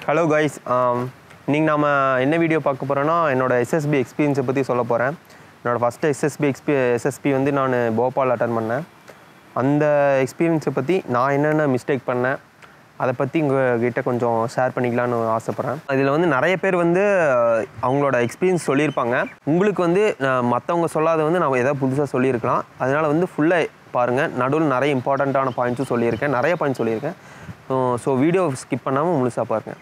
hello guys இன்னைக்கு நாம என்ன வீடியோ பார்க்க போகிறோன்னா என்னோட எஸ்எஸ்பி எக்ஸ்பீரியன்ஸை பற்றி சொல்ல போகிறேன் என்னோட ஃபஸ்ட்டு எஸ்எஸ்பி எக்ஸ்பி எஸ்எஸ்பி வந்து நான் போபால் அட்டன் பண்ணேன் அந்த எக்ஸ்பீரியன்ஸை பற்றி நான் என்னென்ன மிஸ்டேக் பண்ணேன் அதை பற்றி உங்ககிட்ட கொஞ்சம் ஷேர் பண்ணிக்கலான்னு ஆசைப்பட்றேன் இதில் வந்து நிறைய பேர் வந்து அஹ், அவங்களோட எக்ஸ்பீரியன்ஸ் சொல்லியிருப்பாங்க உங்களுக்கு வந்து மற்றவங்க சொல்லாத வந்து நான் ஏதாவது புதுசாக சொல்லியிருக்கலாம் அதனால் வந்து ஃபுல்லாக பாருங்கள் நடுவில் நிறைய இம்பார்ட்டண்ட்டான பாயிண்ட்ஸும் சொல்லியிருக்கேன் நிறைய பாயிண்ட் சொல்லியிருக்கேன் ஸோ வீடியோ ஸ்கிப் பண்ணாமல் முழுசாக பாருங்கள்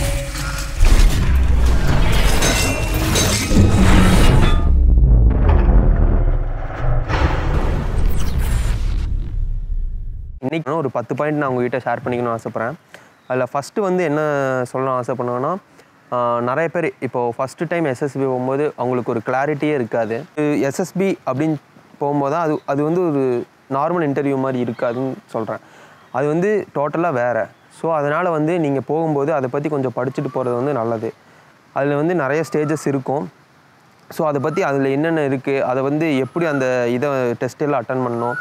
இன்றைக்கி ஒரு பத்து பாயிண்ட் நான் உங்ககிட்ட ஷேர் பண்ணிக்கணும்னு ஆசைப்பட்றேன் அதில் ஃபஸ்ட்டு வந்து என்ன சொல்லணும் ஆசைப்படுவேன்னா ஆஹ், நிறைய பேர் இப்போது ஃபஸ்ட்டு டைம் எஸ்எஸ்பி போகும்போது அவங்களுக்கு ஒரு கிளாரிட்டியே இருக்காது எஸ்எஸ்பி அப்படின்னு போகும்போது தான் அது அது வந்து ஒரு நார்மல் இன்டர்வியூ மாதிரி இருக்காதுன்னு சொல்கிறேன் அது வந்து டோட்டலாக வேறு ஸோ அதனால் வந்து நீங்கள் போகும்போது அதை பற்றி கொஞ்சம் படிச்சுட்டு போகிறது வந்து நல்லது அதில் வந்து நிறைய ஸ்டேஜஸ் இருக்கும் ஸோ அதை பற்றி அதில் என்னென்ன இருக்குது அதை வந்து எப்படி அந்த இதை டெஸ்ட் எல்லாம் அட்டன் பண்ணணும்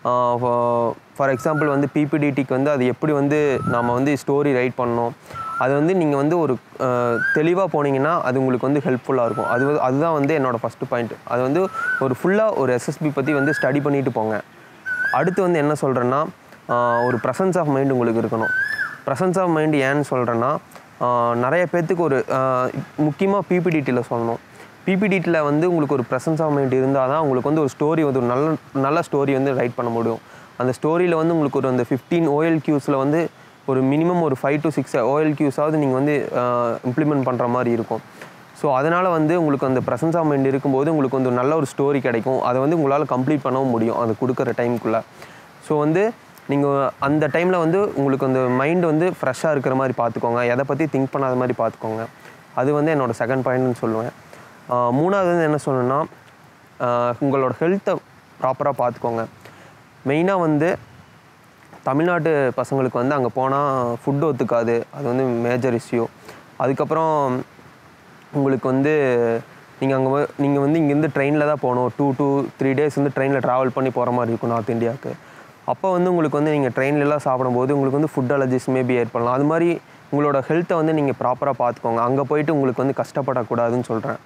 ஃபார் எக்ஸாம்பிள் வந்து பிபிடிடிக்கு வந்து அது எப்படி வந்து நம்ம வந்து ஸ்டோரி ரைட் பண்ணணும் அது வந்து நீங்கள் வந்து ஒரு தெளிவாக போனீங்கன்னா அது உங்களுக்கு வந்து ஹெல்ப்ஃபுல்லாக இருக்கும் அது வந்து- அதுதான் வந்து என்னோடய ஃபஸ்ட்டு பாயிண்ட் அது வந்து ஒரு ஃபுல்லாக ஒரு எஸ்எஸ்பி பற்றி வந்து ஸ்டடி பண்ணிட்டு போங்க அடுத்து வந்து என்ன சொல்கிறேன்னா ஒரு ப்ரெசன்ஸ் ஆஃப் மைண்ட் உங்களுக்கு இருக்கணும் ப்ரெசன்ஸ் ஆஃப் மைண்ட் ஏன்னு சொல்கிறேன்னா நிறைய பேர்த்துக்கு ஒரு முக்கியமாக பிபிடிடியில் சொல்லணும் பிபிடிடியில் வந்து உங்களுக்கு ஒரு ப்ரெசன்ஸ் ஆஃப் மைண்ட் இருந்தால் தான் உங்களுக்கு வந்து ஒரு ஸ்டோரி வந்து ஒரு நல்ல நல்ல ஸ்டோரி வந்து ரைட் பண்ண முடியும் அந்த ஸ்டோரியில் வந்து உங்களுக்கு ஒரு அந்த ஃபிஃப்டீன் ஓஎல் கியூஸில் வந்து ஒரு மினிமம் ஒரு ஃபைவ் டு சிக்ஸ் ஓஎல் கியூஸாவது நீங்கள் வந்து இம்ப்ளிமெண்ட் பண்ணுற மாதிரி இருக்கும் ஸோ அதனால் வந்து உங்களுக்கு அந்த ப்ரெசன்ஸ் ஆஃப் மைண்ட் இருக்கும்போது உங்களுக்கு வந்து ஒரு நல்ல ஒரு ஸ்டோரி கிடைக்கும் அதை வந்து உங்களால் கம்ப்ளீட் பண்ணவும் முடியும் அது கொடுக்குற டைமுக்குள்ளே ஸோ வந்து நீங்கள் அந்த டைமில் வந்து உங்களுக்கு அந்த மைண்ட் வந்து ஃப்ரெஷ்ஷாக இருக்கிற மாதிரி பார்த்துக்கோங்க எதை பற்றி திங்க் பண்ணாத மாதிரி பார்த்துக்கோங்க அது வந்து என்னோடய செகண்ட் பாயிண்ட்னு சொல்லுவேன் ஆஹ் மூணாவது வந்து என்ன சொல்லணும்னா ஆஹ் உங்களோட ஹெல்த்தை ப்ராப்பராக பார்த்துக்கோங்க மெயினாக வந்து தமிழ்நாட்டு பசங்களுக்கு வந்து அங்கே போனால் ஃபுட் ஒத்துக்காது அது வந்து மேஜர் இஷ்யூ அதுக்கப்புறம் உங்களுக்கு வந்து நீங்கள் அங்கே நீங்கள் வந்து இங்கேருந்து ட்ரெயினில் தான் போகணும் டூ டூ த்ரீ டேஸ் வந்து ட்ரெயினில் ட்ராவல் பண்ணி போகிற மாதிரி இருக்கும் நார்த் இந்தியாவுக்கு அப்போ வந்து உங்களுக்கு வந்து நீங்கள் ட்ரெயின்லலாம் சாப்பிடும்போது உங்களுக்கு வந்து ஃபுட் அலர்ஜிஸ் மேபி ஏற்படலாம் அது மாதிரி உங்களோட ஹெல்த்தை வந்து நீங்கள் ப்ராப்பராக பார்த்துக்கோங்க அங்கே போயிட்டு உங்களுக்கு வந்து கஷ்டப்படக்கூடாதுன்னு சொல்கிறேன்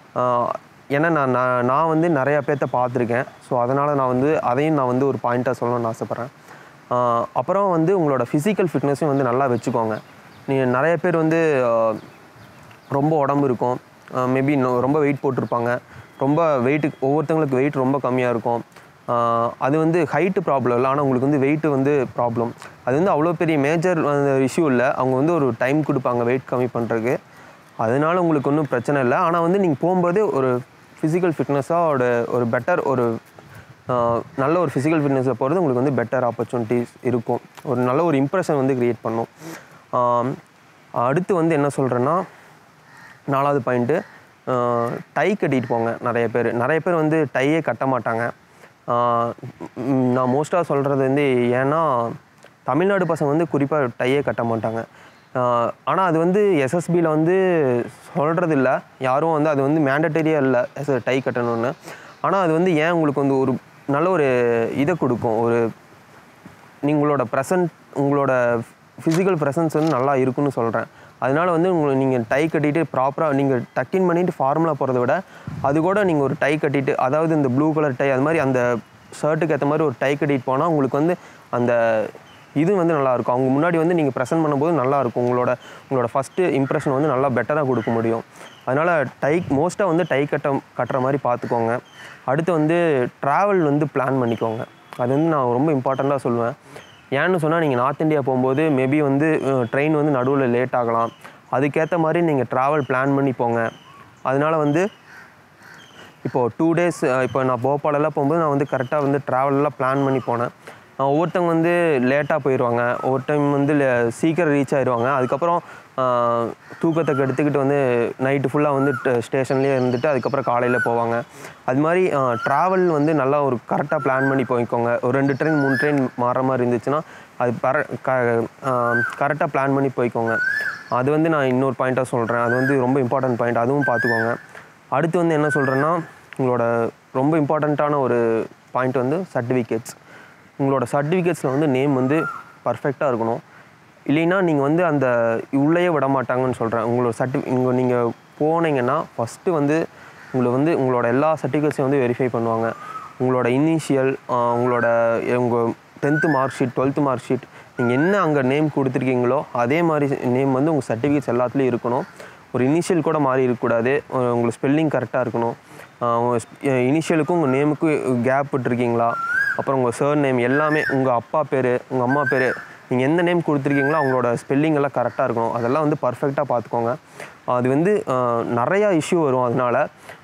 ஏன்னா நான் நான் நான் வந்து நிறையா பேர்த்த பார்த்துருக்கேன் ஸோ அதனால் நான் வந்து அதையும் நான் வந்து ஒரு பாயிண்ட்டாக சொல்லணும்னு ஆசைப்பட்றேன் ஆஹ் அப்புறம் வந்து உங்களோட ஃபிசிக்கல் ஃபிட்னஸையும் வந்து நல்லா வச்சுக்கோங்க நீங்கள் நிறைய பேர் வந்து ஆஹ் ரொம்ப உடம்பு இருக்கும் மேபி ரொம்ப வெயிட் போட்டிருப்பாங்க ரொம்ப வெயிட்டு ஒவ்வொருத்தவங்களுக்கு வெயிட் ரொம்ப கம்மியாக இருக்கும் ஆஹ் அது வந்து ஹைட்டு ப்ராப்ளம் இல்லை ஆனால் உங்களுக்கு வந்து வெயிட்டு வந்து ப்ராப்ளம் அது வந்து அவ்வளோ பெரிய மேஜர் இஷ்யூ இல்லை அவங்க வந்து ஒரு டைம் கொடுப்பாங்க வெயிட் கம்மி பண்ணுறதுக்கு அதனால உங்களுக்கு ஒன்றும் பிரச்சனை இல்லை ஆனால் வந்து நீங்கள் போகும்போது ஒரு ஃபிசிக்கல் ஃபிட்னஸாக ஒரு பெட்டர் ஒரு ஆஹ் நல்ல ஒரு ஃபிசிக்கல் ஃபிட்னஸில் போகிறது உங்களுக்கு வந்து பெட்டர் ஆப்பர்ச்சுனிட்டிஸ் இருக்கும் ஒரு நல்ல ஒரு இம்ப்ரெஷன் வந்து க்ரியேட் பண்ணும் ஆம், அடுத்து வந்து என்ன சொல்கிறேன்னா நாலாவது பாயிண்ட்டு டை கட்டிட்டு போங்க நிறைய பேர் நிறைய பேர் வந்து டையே கட்ட மாட்டாங்க ஆஹ் ம், நான் மோஸ்ட்டாக சொல்கிறது வந்து ஏன்னா தமிழ்நாடு பசங்க வந்து குறிப்பாக டையே கட்ட மாட்டாங்க ஆனால் அது வந்து எஸ்எஸ்பியில் வந்து சொல்கிறது இல்லை யாரும் வந்து அது வந்து மேண்டட்டரியாக இல்லை எஸ் டை கட்டணும்னு ஆனால் அது வந்து ஏன் உங்களுக்கு வந்து ஒரு நல்ல ஒரு இதை கொடுக்கும் ஒரு நீங்களோட ப்ரெசன்ட் உங்களோட ஃபிசிக்கல் ப்ரெசன்ஸ் வந்து நல்லா இருக்குன்னு சொல்கிறேன் அதனால வந்து உங்களை நீங்கள் டை கட்டிட்டு ப்ராப்பராக நீங்கள் டக்கின் பண்ணிட்டு ஃபார்முலா போகிறத விட அது கூட நீங்கள் ஒரு டை கட்டிட்டு அதாவது இந்த ப்ளூ கலர் டை அது மாதிரி அந்த ஷர்ட்டுக்கு ஏற்ற மாதிரி ஒரு டை கட்டிட்டு போனால் உங்களுக்கு வந்து அந்த இது வந்து நல்லா இருக்கும் அவங்க முன்னாடி வந்து நீங்கள் ப்ரெசென்ட் பண்ணும்போது நல்லா இருக்கும் உங்களோட உங்களோட ஃபஸ்ட்டு இம்ப்ரெஷன் வந்து நல்லா பெட்டராக கொடுக்க முடியும் அதனால் டை மோஸ்ட்டாக வந்து டை கட்ட கட்டுற மாதிரி பார்த்துக்கோங்க அடுத்து வந்து ட்ராவல் வந்து பிளான் பண்ணிக்கோங்க அது வந்து நான் ரொம்ப இம்பார்ட்டண்ட்டாக சொல்லுவேன் ஏன்னு சொன்னால் நீங்கள் நார்த் இந்தியா போகும்போது மேபி வந்து ட்ரெயின் வந்து நடுவில் லேட் ஆகலாம் அதுக்கேற்ற மாதிரி நீங்கள் ட்ராவல் பிளான் பண்ணி போங்க அதனால வந்து இப்போது டூ டேஸ் இப்போ நான் போபாலெல்லாம் போகும்போது நான் வந்து கரெக்டாக வந்து ட்ராவலெல்லாம் பிளான் பண்ணி போனேன் அஹ் ஒவ்வொருத்தவங்க வந்து லேட்டாக போயிடுவாங்க ஒவ்வொரு டைம் வந்து le- சீக்கிரம் ரீச் ஆயிடுவாங்க அதுக்கப்புறம் அஹ், தூக்கத்தை எடுத்துக்கிட்டு வந்து நைட்டு ஃபுல்லாக வந்து ஸ்டேஷன்லேயே இருந்துட்டு அதுக்கப்புறம் காலையில் போவாங்க அது மாதிரி ட்ராவல் வந்து நல்லா ஒரு கரெக்டாக பிளான் பண்ணி போய்க்கோங்க ஒரு ரெண்டு ட்ரெயின் மூணு ட்ரெயின் மாற மாதிரி இருந்துச்சுன்னா அது பர க கரெக்டாக பிளான் பண்ணி போய்க்கோங்க அது வந்து நான் இன்னொரு பாயிண்ட்டாக சொல்கிறேன் அது வந்து ரொம்ப இம்பார்ட்டன்ட் பாயிண்ட் அதுவும் பார்த்துக்கோங்க அடுத்து வந்து என்ன சொல்கிறேன்னா உங்களோட ரொம்ப இம்பார்ட்டண்ட்டான ஒரு பாயிண்ட் வந்து சர்டிஃபிகேட்ஸ் உங்களோட சர்டிஃபிகேட்ஸில் வந்து நேம் வந்து பர்ஃபெக்டாக இருக்கணும் இல்லைன்னா நீங்கள் வந்து அந்த உள்ளேயே விட மாட்டாங்கன்னு சொல்கிறேன் உங்களோட சர்டி உங்கள் நீங்கள் போனீங்கன்னா ஃபஸ்ட்டு வந்து உங்களை வந்து உங்களோட எல்லா சர்டிஃபிகேட்ஸையும் வந்து வெரிஃபை பண்ணுவாங்க உங்களோட இனிஷியல் உங்களோட உங்கள் tenth mark sheet twelfth mark sheet நீங்கள் என்ன அங்கே நேம் கொடுத்துருக்கீங்களோ அதே மாதிரி நேம் வந்து உங்கள் சர்டிஃபிகேட்ஸ் எல்லாத்துலேயும் இருக்கணும் ஒரு இனிஷியல் கூட மாறி இருக்கக்கூடாது அஹ் உங்களுக்கு ஸ்பெல்லிங் கரெக்டாக இருக்கணும் இனிஷியலுக்கும் உங்கள் நேமுக்கும் கேப் விட்டுருக்கீங்களா அப்புறம் உங்கள் சர் நேம் எல்லாமே உங்கள் அப்பா பேர் உங்கள் அம்மா பேர் நீங்கள் எந்த நேம் கொடுத்துருக்கீங்களோ அவங்களோட ஸ்பெல்லிங் எல்லாம் கரெக்டாக இருக்கணும் அதெல்லாம் வந்து பர்ஃபெக்டாக பார்த்துக்கோங்க அது வந்து அஹ், நிறையா இஷ்யூ வரும் அதனால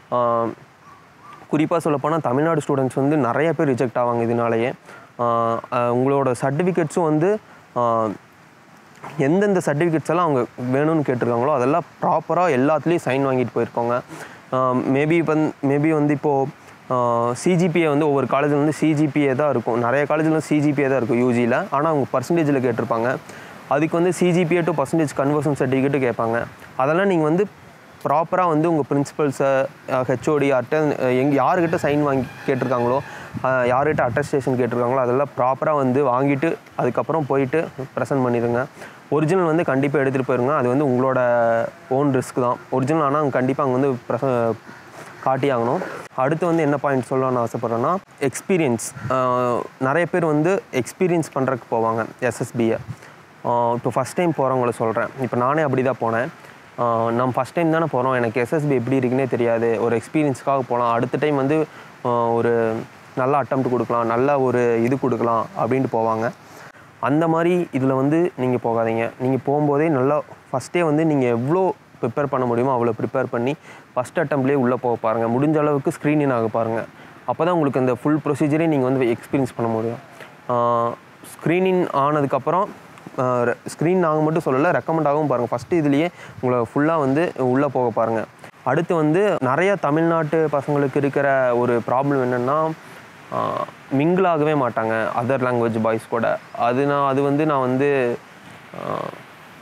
குறிப்பாக சொல்லப்போனால் தமிழ்நாடு ஸ்டூடெண்ட்ஸ் வந்து நிறைய பேர் ரிஜெக்ட் ஆவாங்க இதனாலேயே ஆஹ் ஆஹ் உங்களோட சர்டிஃபிகேட்ஸும் வந்து ஆஹ் எந்தெந்த சர்டிஃபிகேட்ஸ் எல்லாம் அவங்க வேணும்னு கேட்டிருக்காங்களோ அதெல்லாம் ப்ராப்பராக எல்லாத்துலேயும் சைன் வாங்கிட்டு போயிருக்கோங்க மேபி வந்து மேபி வந்து இப்போது சிஜிபிஏ வந்து ஒவ்வொரு காலேஜில் வந்து சிஜிபிஏ தான் இருக்கும் நிறைய காலேஜில் சிஜிபிஏ தான் இருக்கும் யூஜியில் ஆனால் அவங்க பர்சன்டேஜில் கேட்டிருப்பாங்க அதுக்கு வந்து CGPA to percentage conversion certificate கேட்பாங்க அதெல்லாம் நீங்கள் வந்து ப்ராப்பராக வந்து உங்கள் பிரின்சிபல்ஸை ஹெச்ஓடி அட்டன் எங் யாருக்கிட்ட சைன் வாங்கி கேட்டிருக்காங்களோ அஹ், யார்கிட்ட அட்டஸ்டேஷன் கேட்டிருக்காங்களோ அதெல்லாம் ப்ராப்பராக வந்து வாங்கிட்டு அதுக்கப்புறம் போயிட்டு ப்ரெசென்ட் பண்ணிடுங்க ஒரிஜினல் வந்து கண்டிப்பாக எடுத்துகிட்டு போயிருங்க அது வந்து உங்களோட ஓன் ரிஸ்க் தான் ஒரிஜினல் ஆனால் அங்கே கண்டிப்பாக அங்கே வந்து ப்ரெச காட்டி ஆகணும் அடுத்து வந்து என்ன பாயிண்ட் சொல்லணும்னு ஆசைப்பட்றேன்னா எக்ஸ்பீரியன்ஸ் நிறைய பேர் வந்து எக்ஸ்பீரியன்ஸ் பண்ணுறதுக்கு போவாங்க எஸ்எஸ்பியை இப்போ ஃபஸ்ட் டைம் போகிறவங்கள சொல்கிறேன் இப்போ நானே அப்படி தான் போனேன் ஆஹ் நம்ம ஃபஸ்ட் டைம் தானே போகிறோம் எனக்கு எஸ்எஸ்பி எப்படி இருக்குன்னே தெரியாது ஒரு எக்ஸ்பீரியன்ஸ்க்காக போகலாம் அடுத்த டைம் வந்து ஆஹ் ஒரு நல்ல அட்டம்ப்ட் கொடுக்கலாம் நல்ல ஒரு இது கொடுக்கலாம் அப்படின்ட்டு போவாங்க அந்த மாதிரி இதில் வந்து நீங்கள் போகாதீங்க நீங்கள் போகும்போதே நல்லா ஃபஸ்ட்டே வந்து நீங்கள் எவ்வளோ ப்ரிப்பேர் பண்ண முடியுமோ அவ்வளோ ப்ரிப்பேர் பண்ணி ஃபஸ்ட் அட்டம்ப்ட்லேயே உள்ளே போக பாருங்கள் முடிஞ்ச அளவுக்கு ஸ்க்ரீனிங் ஆக பாருங்கள் அப்போ தான் உங்களுக்கு அந்த ஃபுல் ப்ரொசீஜரே நீங்கள் வந்து எக்ஸ்பீரியன்ஸ் பண்ண முடியும் ஸ்க்ரீனிங் ஆனதுக்கப்புறம் ஸ்க்ரீன் ஆக மட்டும் சொல்லலை ரெக்கமெண்ட் ஆகவும் பாருங்கள் ஃபஸ்ட்டு இதுலேயே உங்களை ஃபுல்லாக வந்து உள்ளே போக பாருங்கள் அடுத்து வந்து நிறைய தமிழ்நாட்டு பசங்களுக்கு இருக்கிற ஒரு ப்ராப்ளம் என்னென்னா mingle ஆகவே மாட்டாங்க அதர் லாங்குவேஜ் பாய்ஸ் கூட அது நான் அது வந்து நான் வந்து ஆஹ்,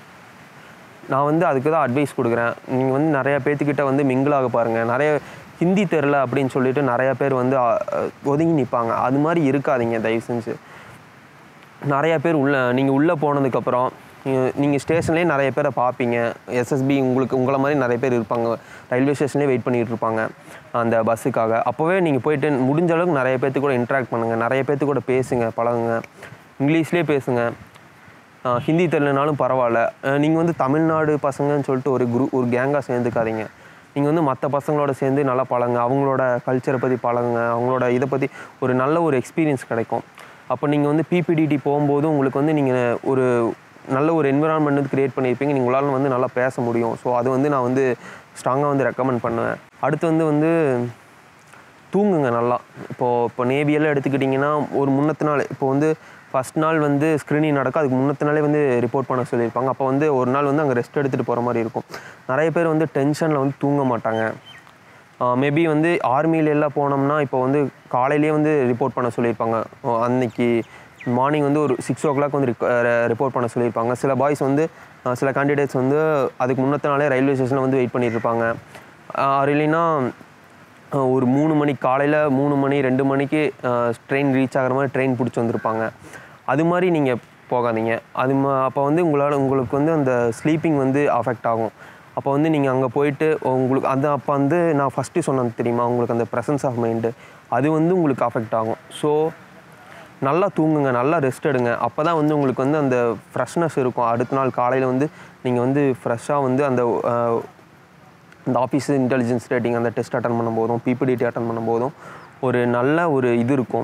நான் வந்து அதுக்கு தான் அட்வைஸ் கொடுக்குறேன் நீங்கள் வந்து நிறைய பேர்த்துக்கிட்ட வந்து mingle ஆக பாருங்கள் நிறைய ஹிந்தி தெரில அப்படின்னு சொல்லிட்டு நிறைய பேர் வந்து அஹ், அஹ், ஒதுங்கி நிற்பாங்க அது மாதிரி இருக்காதீங்க தயவு செஞ்சு நிறைய பேர் உள்ள நீங்கள் உள்ளே போனதுக்கப்புறம் நீங்கள் ஸ்டேஷன்லேயே நிறைய பேரை பார்ப்பீங்க எஸ்எஸ்பி உங்களுக்கு உங்களை மாதிரி நிறைய பேர் இருப்பாங்க ரயில்வே ஸ்டேஷன்லேயே வெயிட் பண்ணிட்டு இருப்பாங்க அந்த பஸ்ஸுக்காக அப்போவே நீங்கள் போயிட்டு முடிஞ்ச அளவுக்கு நிறைய பேர்த்து கூட இன்ட்ராக்ட் பண்ணுங்கள் நிறைய பேர்த்து கூட பேசுங்க பழகுங்க இங்கிலீஷ்லேயே பேசுங்க ஆஹ் ஹிந்தி தெரியலனாலும் பரவாயில்ல நீங்கள் வந்து தமிழ்நாடு பசங்கன்னு சொல்லிட்டு ஒரு குரூப் ஒரு கேங்காக சேர்ந்துக்காதீங்க நீங்கள் வந்து மற்ற பசங்களோட சேர்ந்து நல்லா பழகுங்க அவங்களோட கல்ச்சரை பற்றி பழகுங்க அவங்களோட இதை பற்றி ஒரு நல்ல ஒரு எக்ஸ்பீரியன்ஸ் கிடைக்கும் அப்போ நீங்கள் வந்து பிபிடிடி போகும்போது உங்களுக்கு வந்து நீங்கள் ஒரு நல்ல ஒரு என்விரான்மெண்ட் வந்து க்ரியேட் பண்ணியிருப்பீங்க நீங்க உங்களால் வந்து நல்லா பேச முடியும் ஸோ அது வந்து நான் வந்து ஸ்ட்ராங்காக வந்து ரெக்கமெண்ட் பண்ணுவேன் அடுத்து வந்து வந்து தூங்குங்க நல்லா இப்போது இப்போ நேவியெல்லாம் எடுத்துக்கிட்டிங்கன்னா ஒரு முன்னத்து நாள் இப்போ வந்து ஃபஸ்ட் நாள் வந்து ஸ்க்ரீனிங் நடக்கும் அதுக்கு முன்னத்து நாளே வந்து ரிப்போர்ட் பண்ண சொல்லியிருப்பாங்க அப்போ வந்து ஒரு நாள் வந்து அங்கே ரெஸ்ட் எடுத்துகிட்டு போகிற மாதிரி இருக்கும் நிறைய பேர் வந்து டென்ஷனில் வந்து தூங்க மாட்டாங்க மேபி வந்து ஆர்மியில எல்லாம் போனோம்னா இப்போ வந்து காலையிலேயே வந்து ரிப்போர்ட் பண்ண சொல்லியிருப்பாங்க ஓ, அன்னைக்கு மார்னிங் வந்து ஒரு சிக்ஸ் ஓ கிளாக் வந்து ரிப்போர்ட் பண்ண சொல்லியிருப்பாங்க சில பாய்ஸ் வந்து அஹ், சில கேண்டிடேட்ஸ் வந்து அதுக்கு முன்னத்த நாளே ரயில்வே ஸ்டேஷனில் வந்து வெயிட் பண்ணிட்டு இருப்பாங்க ஆர் இல்லைன்னா அஹ், ஒரு மூணு மணி காலையில் மூணு மணி ரெண்டு மணிக்கு ட்ரெயின் ரீச் ஆகிற மாதிரி ட்ரெயின் பிடிச்சி வந்திருப்பாங்க அது மாதிரி நீங்கள் போகாதீங்க அது ம- அப்போ வந்து உங்களால் உங்களுக்கு வந்து அந்த ஸ்லீப்பிங் வந்து அஃபெக்ட் ஆகும் அப்போ வந்து நீங்கள் அங்கே போயிட்டு உங்களுக்கு அந்த அப்போ வந்து நான் ஃபஸ்ட்டு சொன்னது தெரியுமா உங்களுக்கு அந்த ப்ரெசன்ஸ் ஆஃப் மைண்டு அது வந்து உங்களுக்கு அஃபெக்ட் ஆகும் ஸோ நல்லா தூங்குங்க நல்லா ரெஸ்ட் எடுங்க அப்போ தான் வந்து உங்களுக்கு வந்து அந்த ஃப்ரெஷ்னஸ் இருக்கும் அடுத்த நாள் காலையில் வந்து நீங்கள் வந்து ஃப்ரெஷ்ஷாக வந்து அந்த அஹ், இந்த ஆஃபீஸ் இன்டெலிஜென்ஸ் ரேட்டிங் அந்த டெஸ்ட் அட்டன் பண்ணும்போதும் பிபிடிடி அட்டன் பண்ணும்போதும் ஒரு நல்ல ஒரு இது இருக்கும்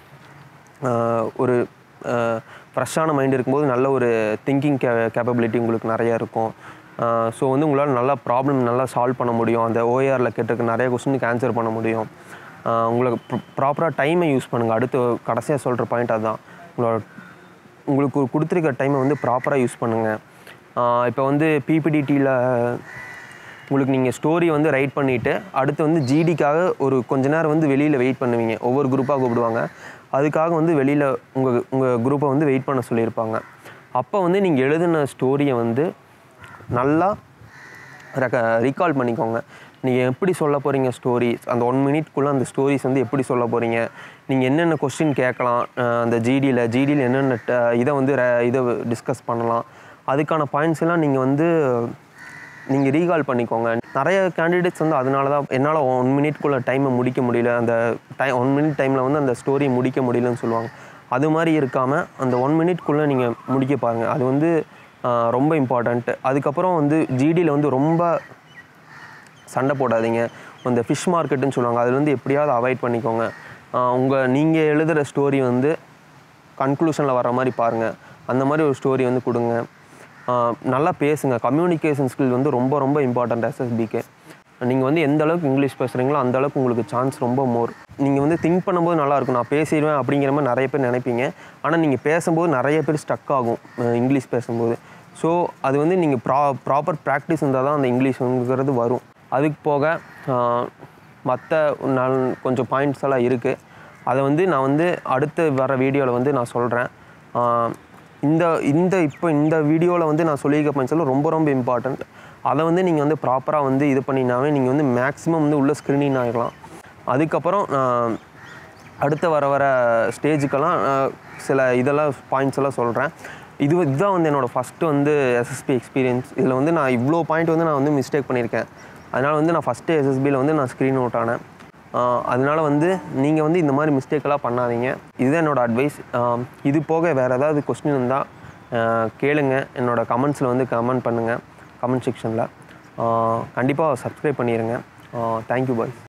ஆஹ் ஒரு ஃப்ரெஷ்ஷான மைண்ட் இருக்கும்போது நல்ல ஒரு திங்கிங் கே கேப்பபிலிட்டி உங்களுக்கு நிறைய இருக்கும் ஸோ வந்து உங்களால் நல்லா ப்ராப்ளம் நல்லா சால்வ் பண்ண முடியும் அந்த ஓஏஆரில் கேட்டிருக்க நிறைய கொஸ்டினுக்கு ஆன்சர் பண்ண முடியும் ஆஹ் உங்களுக்கு ப்ராப்பராக டைமை யூஸ் பண்ணுங்கள் அடுத்து கடைசியாக சொல்கிற பாயிண்ட் அதுதான் உங்களோட உங்களுக்கு ஒரு கொடுத்துருக்க டைமை வந்து ப்ராப்பராக யூஸ் பண்ணுங்கள் இப்போ வந்து பிபிடிடியில் உங்களுக்கு நீங்கள் ஸ்டோரி வந்து ரைட் பண்ணிவிட்டு அடுத்து வந்து ஜிடிக்காக ஒரு கொஞ்ச நேரம் வந்து வெளியில் வெயிட் பண்ணுவீங்க ஒவ்வொரு குரூப்பாக கூப்பிடுவாங்க அதுக்காக வந்து வெளியில் உங்கள் உங்கள் குரூப்பை வந்து வெயிட் பண்ண சொல்லியிருப்பாங்க அப்போ வந்து நீங்கள் எழுதின ஸ்டோரியை வந்து நல்லா ரெக்க ரீகால் பண்ணிக்கோங்க நீங்கள் எப்படி சொல்ல போகிறீங்க ஸ்டோரிஸ் அந்த ஒன் மினிட்குள்ளே அந்த ஸ்டோரிஸ் வந்து எப்படி சொல்ல போகிறீங்க நீங்கள் என்னென்ன கொஸ்டின் கேட்கலாம் அஹ் அந்த ஜிடியில் ஜிடியில் என்னென்ன ட- இதை வந்து re- இதை டிஸ்கஸ் பண்ணலாம் அதுக்கான பாயிண்ட்ஸ் எல்லாம் நீங்கள் வந்து நீங்கள் ரீகால் பண்ணிக்கோங்க நிறைய கேண்டிடேட்ஸ் வந்து அதனால தான் என்னால் ஒன் மினிட்குள்ளே டைமை முடிக்க முடியல அந்த டைம் ஒன் மினிட் டைமில் வந்து அந்த ஸ்டோரி முடிக்க முடியலன்னு சொல்லுவாங்க அது மாதிரி இருக்காமல் அந்த ஒன் மினிட்குள்ளே நீங்கள் முடிக்க பாருங்கள் அது வந்து ஆஹ், ரொம்ப இம்பார்ட்டண்ட்டு அதுக்கப்புறம் வந்து ஜிடியில் வந்து ரொம்ப சண்டை போடாதீங்க இந்த ஃபிஷ் மார்க்கெட்டுன்னு சொல்லுவாங்க அதில் வந்து எப்படியாவது அவாய்ட் பண்ணிக்கோங்க உங்கள் நீங்கள் எழுதுகிற ஸ்டோரி வந்து கன்க்ளூஷனில் வர மாதிரி பாருங்கள் அந்த மாதிரி ஒரு ஸ்டோரி வந்து கொடுங்க ஆஹ் நல்லா பேசுங்க கம்யூனிகேஷன் ஸ்கில் வந்து ரொம்ப ரொம்ப இம்பார்ட்டண்ட் எஸ்எஸ்பிக்கு நீங்கள் வந்து எந்த அளவுக்கு இங்கிலீஷ் பேசுகிறீங்களோ அந்த அளவுக்கு உங்களுக்கு சான்ஸ் ரொம்ப மோர் நீங்கள் வந்து திங்க் பண்ணும்போது நல்லா இருக்கும் நான் பேசிடுவேன் அப்படிங்கிற மாதிரி நிறைய பேர் நினைப்பீங்க ஆனால் நீங்கள் பேசும்போது நிறைய பேர் ஸ்டக் ஆகும் அஹ் இங்கிலீஷ் பேசும்போது ஸோ அது வந்து நீங்கள் ப்ரா ப்ராப்பர் ப்ராக்டிஸ் இருந்தால் தான் அந்த இங்கிலீஷ்ங்கிறது வரும் அதுக்கு போக மற்ற நான் கொஞ்சம் பாயிண்ட்ஸ் எல்லாம் இருக்குது அதை வந்து நான் வந்து அடுத்து வர வீடியோவில் வந்து நான் சொல்கிறேன் இந்த இந்த இப்போ இந்த வீடியோவில் வந்து நான் சொல்லியிருக்க பாயிண்ட்ஸ் எல்லாம் ரொம்ப ரொம்ப இம்பார்ட்டண்ட் அதை வந்து நீங்கள் வந்து ப்ராப்பராக வந்து இது பண்ணினாவே நீங்கள் வந்து மேக்ஸிமம் வந்து உள்ள ஸ்க்ரீனிங் ஆகிடலாம் அதுக்கப்புறம் நான் அடுத்த வர வர ஸ்டேஜுக்கெல்லாம் நான் சில இதெல்லாம் பாயிண்ட்ஸ் எல்லாம் சொல்கிறேன் இது இதுதான் வந்து என்னோடய ஃபஸ்ட்டு வந்து எஸ்எஸ்பி எக்ஸ்பீரியன்ஸ் இதில் வந்து நான் இவ்வளோ பாயிண்ட் வந்து நான் வந்து மிஸ்டேக் பண்ணியிருக்கேன் அதனால் வந்து நான் ஃபஸ்ட்டு எஸ்எஸ்பியில் வந்து நான் ஸ்க்ரீன் அவுட் ஆனேன் ஆஹ் அதனால வந்து நீங்கள் வந்து இந்த மாதிரி மிஸ்டேக்கெல்லாம் பண்ணாதீங்க இதுதான் என்னோடய அட்வைஸ் இது போக வேறு ஏதாவது கொஸ்டின் இருந்தால் கேளுங்க என்னோடய கமெண்ட்ஸில் வந்து கமெண்ட் பண்ணுங்கள் கமெண்ட் செக்ஷனில் கண்டிப்பாக சப்ஸ்கிரைப் பண்ணிடுங்க தேங்க்யூ பாய்